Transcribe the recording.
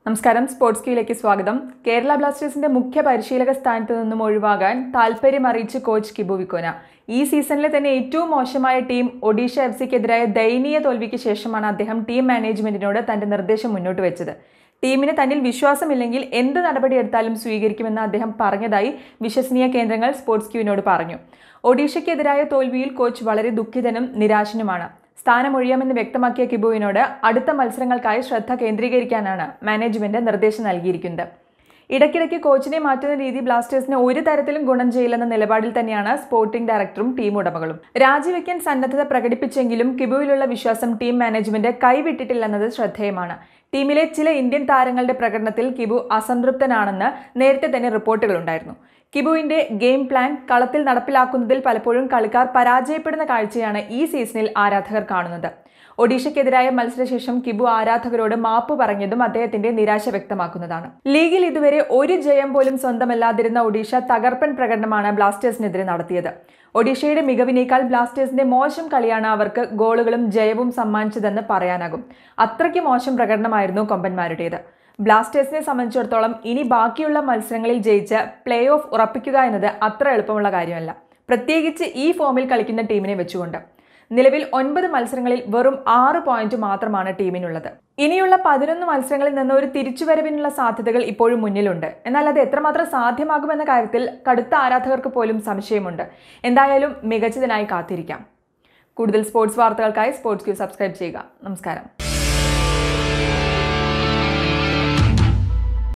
നമസ്കാരം സ്പോർട്സ് ക്യൂയിലേക്ക് സ്വാഗതം കേരള ബ്ലാസ്റ്റേഴ്സിന്റെ മുഖ്യ പരിശീലക സ്ഥാനത്ത് നിന്നും ഒഴിവാകാൻ താൽപര്യം അറിയിച്ച് കോച്ച് കിബു വിക്കോന ഈ സീസണിലെ തന്നെ ഏറ്റവും മോശമായ ടീം ഒഡീഷ എഫ് സിക്കെതിരായ ദയനീയ തോൽവിക്ക് ശേഷമാണ് അദ്ദേഹം ടീം മാനേജ്മെന്റിനോട് തന്റെ നിർദ്ദേശം മുന്നോട്ട് വെച്ചത് ടീമിന് തന്നിൽ വിശ്വാസമില്ലെങ്കിൽ എന്ത് നടപടിയെടുത്താലും സ്വീകരിക്കുമെന്ന് അദ്ദേഹം പറഞ്ഞതായി വിശ്വസനീയ കേന്ദ്രങ്ങൾ സ്പോർട്സ് ക്യൂവിനോട് പറഞ്ഞു ഒഡീഷയ്ക്കെതിരായ തോൽവിയിൽ കോച്ച് വളരെ ദുഃഖിതനും നിരാശനുമാണ് സ്ഥാനമൊഴിയാമെന്ന് വ്യക്തമാക്കിയ കിബുവിനോട് അടുത്ത മത്സരങ്ങൾക്കായി ശ്രദ്ധ കേന്ദ്രീകരിക്കാനാണ് മാനേജ്മെന്റ് നിർദ്ദേശം നൽകിയിരിക്കുന്നത് ഇടയ്ക്കിടയ്ക്ക് കോച്ചിനെ മാറ്റുന്ന രീതി ബ്ലാസ്റ്റേഴ്സിന് ഒരു തരത്തിലും ഗുണം ചെയ്യില്ലെന്ന നിലപാടിൽ തന്നെയാണ് സ്പോർട്ടിംഗ് ഡയറക്ടറും ടീം ഉടമകളും രാജിവെക്കാൻ സന്നദ്ധത പ്രകടിപ്പിച്ചെങ്കിലും കിബുവിലുള്ള വിശ്വാസം ടീം മാനേജ്മെന്റ് കൈവിട്ടിട്ടില്ലെന്നത് ശ്രദ്ധേയമാണ് ടീമിലെ ചില ഇന്ത്യൻ താരങ്ങളുടെ പ്രകടനത്തിൽ കിബു അസംതൃപ്തനാണെന്ന് നേരത്തെ തന്നെ റിപ്പോർട്ടുകളുണ്ടായിരുന്നു കിബുവിന്റെ ഗെയിം പ്ലാൻ കളത്തിൽ നടപ്പിലാക്കുന്നതിൽ പലപ്പോഴും കളിക്കാർ പരാജയപ്പെടുന്ന കാഴ്ചയാണ് ഈ സീസണിൽ ആരാധകർ കാണുന്നത് ഒഡീഷയ്ക്കെതിരായ മത്സരശേഷം കിബു ആരാധകരോട് മാപ്പ് പറഞ്ഞതും അദ്ദേഹത്തിന്റെ നിരാശ വ്യക്തമാക്കുന്നതാണ് ലീഗിൽ ഇതുവരെ ഒരു ജയം പോലും സ്വന്തമല്ലാതിരുന്ന ഒഡീഷ തകർപ്പൻ പ്രകടനമാണ് ബ്ലാസ്റ്റേഴ്സിനെതിരെ നടത്തിയത് ഒഡീഷയുടെ മികവിനേക്കാൾ ബ്ലാസ്റ്റേഴ്സിന്റെ മോശം കളിയാണ് അവർക്ക് ഗോളുകളും ജയവും സമ്മാനിച്ചതെന്ന് പറയാനാകും അത്രയ്ക്ക് മോശം പ്രകടനമായിരുന്നു കൊമ്പന്മാരുടേത് ബ്ലാസ്റ്റേഴ്സിനെ സംബന്ധിച്ചിടത്തോളം ഇനി ബാക്കിയുള്ള മത്സരങ്ങളിൽ ജയിച്ച് പ്ലേ ഓഫ് ഉറപ്പിക്കുക എന്നത് അത്ര എളുപ്പമുള്ള കാര്യമല്ല പ്രത്യേകിച്ച് ഈ ഫോമിൽ കളിക്കുന്ന ടീമിനെ വെച്ചുകൊണ്ട് നിലവിൽ ഒൻപത് മത്സരങ്ങളിൽ വെറും ആറ് പോയിന്റ് മാത്രമാണ് ടീമിനുള്ളത് ഇനിയുള്ള പതിനൊന്ന് മത്സരങ്ങളിൽ നിന്ന് ഒരു തിരിച്ചുവരവിനുള്ള സാധ്യതകൾ ഇപ്പോഴും മുന്നിലുണ്ട് എന്നാൽ അത് എത്രമാത്രം സാധ്യമാകുമെന്ന കാര്യത്തിൽ കടുത്ത ആരാധകർക്ക് പോലും സംശയമുണ്ട് എന്തായാലും മികച്ചതിനായി കാത്തിരിക്കാം കൂടുതൽ സ്പോർട്സ് വാർത്തകൾക്കായി സ്പോർട്സ് ക്യൂ സബ്സ്ക്രൈബ് ചെയ്യുക നമസ്കാരം